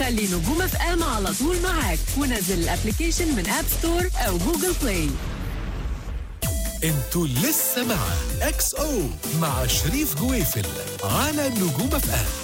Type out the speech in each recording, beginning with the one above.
خلي نجوم اف ام على طول معاك ونزل الابلكيشن من اب ستور او جوجل بلاي انتوا لسه مع اكس او مع شريف جويفل على نجوم اف ام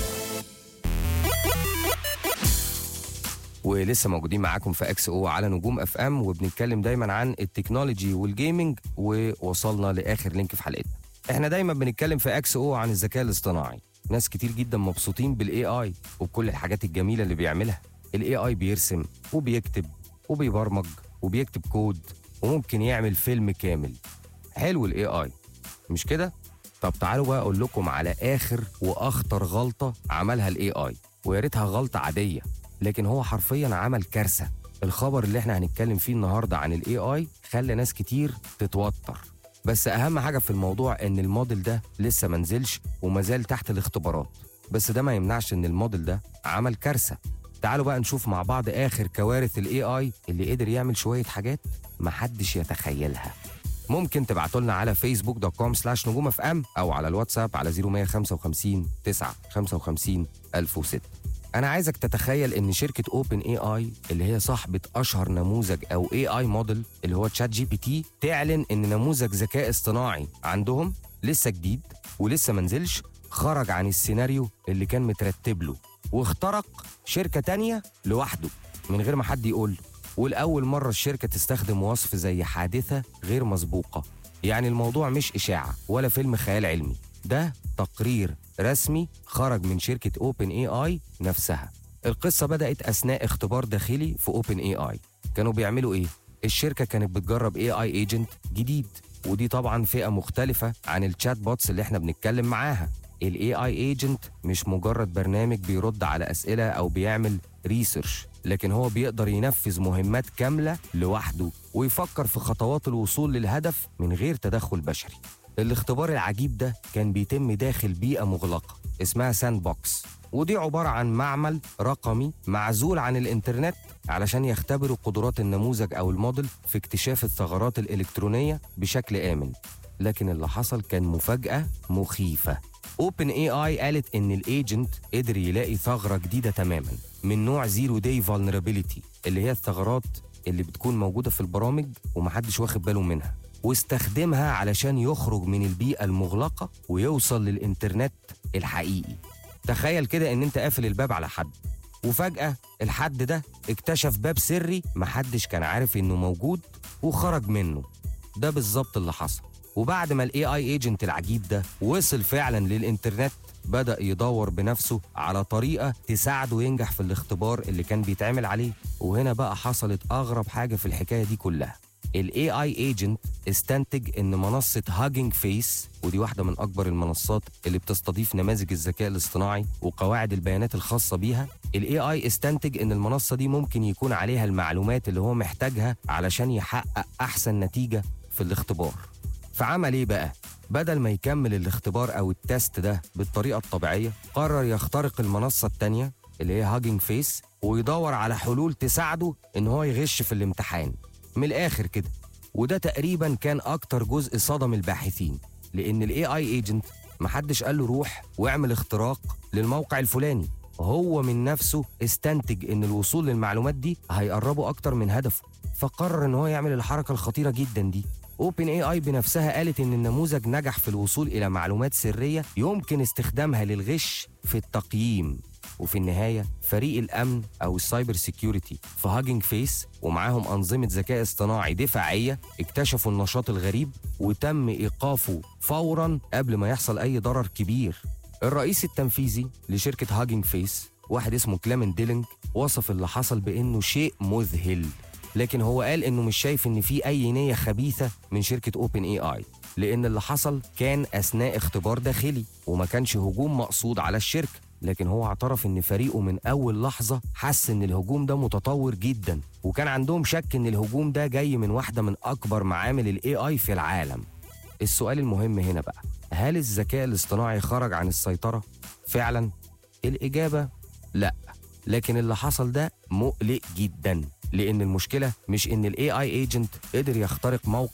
ولسه موجودين معاكم في اكس او على نجوم اف ام وبنتكلم دايما عن التكنولوجي والجيمنج ووصلنا لاخر لينك في حلقتنا احنا دايما بنتكلم في اكس او عن الذكاء الاصطناعي ناس كتير جدا مبسوطين بالاي اي وبكل الحاجات الجميله اللي بيعملها الاي اي بيرسم وبيكتب وبيبرمج وبيكتب كود وممكن يعمل فيلم كامل حلو الاي اي مش كده طب تعالوا بقى اقول لكم على اخر واخطر غلطه عملها الاي اي ويا ريتها غلطه عاديه لكن هو حرفيا عمل كارثه الخبر اللي احنا هنتكلم فيه النهارده عن الاي اي خلى ناس كتير تتوتر بس اهم حاجه في الموضوع ان الموديل ده لسه منزلش ومازال تحت الاختبارات بس ده ما يمنعش ان الموديل ده عمل كارثه تعالوا بقى نشوف مع بعض اخر كوارث الاي اي اللي قدر يعمل شويه حاجات محدش يتخيلها ممكن تبعتوا لنا على فيسبوك دوت كوم سلاش نجوم اف ام او على الواتساب على 0155 9 55 1006 انا عايزك تتخيل ان شركه اوبن اي اي اللي هي صاحبه اشهر نموذج او اي اي موديل اللي هو تشات جي بي تي تعلن ان نموذج ذكاء اصطناعي عندهم لسه جديد ولسه منزلش خرج عن السيناريو اللي كان مترتب له واخترق شركه تانية لوحده من غير ما حد يقول له والأول مرة الشركة تستخدم وصف زي حادثة غير مسبوقة يعني الموضوع مش إشاعة ولا فيلم خيال علمي ده تقرير رسمي خرج من شركة اوبن اي اي نفسها القصة بدأت أثناء اختبار داخلي في اوبن اي اي كانوا بيعملوا ايه؟ الشركة كانت بتجرب اي اي ايجنت جديد ودي طبعا فئة مختلفة عن الشات بوتس اللي احنا بنتكلم معاها الاي اي ايجنت مش مجرد برنامج بيرد على اسئله او بيعمل ريسيرش لكن هو بيقدر ينفذ مهمات كامله لوحده ويفكر في خطوات الوصول للهدف من غير تدخل بشري الاختبار العجيب ده كان بيتم داخل بيئه مغلقه اسمها ساند بوكس ودي عبارة عن معمل رقمي معزول عن الإنترنت علشان يختبروا قدرات النموذج أو الموديل في اكتشاف الثغرات الإلكترونية بشكل آمن لكن اللي حصل كان مفاجأة مخيفة اوبن اي اي قالت ان الايجنت قدر يلاقي ثغره جديده تماما من نوع زيرو داي فولنربيليتي اللي هي الثغرات اللي بتكون موجوده في البرامج ومحدش واخد باله منها واستخدمها علشان يخرج من البيئه المغلقه ويوصل للانترنت الحقيقي تخيل كده ان انت قافل الباب على حد وفجاه الحد ده اكتشف باب سري محدش كان عارف انه موجود وخرج منه ده بالظبط اللي حصل وبعد ما الاي اي ايجنت العجيب ده وصل فعلا للانترنت بدا يدور بنفسه على طريقه تساعده ينجح في الاختبار اللي كان بيتعمل عليه وهنا بقى حصلت اغرب حاجه في الحكايه دي كلها الاي اي ايجنت استنتج ان منصه هاجينج فيس ودي واحده من اكبر المنصات اللي بتستضيف نماذج الذكاء الاصطناعي وقواعد البيانات الخاصه بيها الاي اي استنتج ان المنصه دي ممكن يكون عليها المعلومات اللي هو محتاجها علشان يحقق احسن نتيجه في الاختبار فعمل ايه بقى؟ بدل ما يكمل الاختبار او التست ده بالطريقه الطبيعيه قرر يخترق المنصه التانيه اللي هي هاجينج فيس ويدور على حلول تساعده ان هو يغش في الامتحان من الاخر كده وده تقريبا كان اكتر جزء صدم الباحثين لان الاي اي ايجنت محدش قال له روح واعمل اختراق للموقع الفلاني هو من نفسه استنتج ان الوصول للمعلومات دي هيقربه اكتر من هدفه فقرر ان هو يعمل الحركه الخطيره جدا دي اوبن اي اي بنفسها قالت ان النموذج نجح في الوصول الى معلومات سريه يمكن استخدامها للغش في التقييم وفي النهايه فريق الامن او السايبر سيكيورتي في هاجينج فيس ومعاهم انظمه ذكاء اصطناعي دفاعيه اكتشفوا النشاط الغريب وتم ايقافه فورا قبل ما يحصل اي ضرر كبير الرئيس التنفيذي لشركه هاجينج فيس واحد اسمه كلامن ديلينج وصف اللي حصل بانه شيء مذهل لكن هو قال انه مش شايف ان في اي نيه خبيثه من شركه اوبن اي اي لان اللي حصل كان اثناء اختبار داخلي وما كانش هجوم مقصود على الشركه لكن هو اعترف ان فريقه من اول لحظه حس ان الهجوم ده متطور جدا وكان عندهم شك ان الهجوم ده جاي من واحده من اكبر معامل الاي اي في العالم السؤال المهم هنا بقى هل الذكاء الاصطناعي خرج عن السيطره فعلا الاجابه لا لكن اللي حصل ده مقلق جدا لان المشكله مش ان الاي اي ايجنت قدر يخترق موقع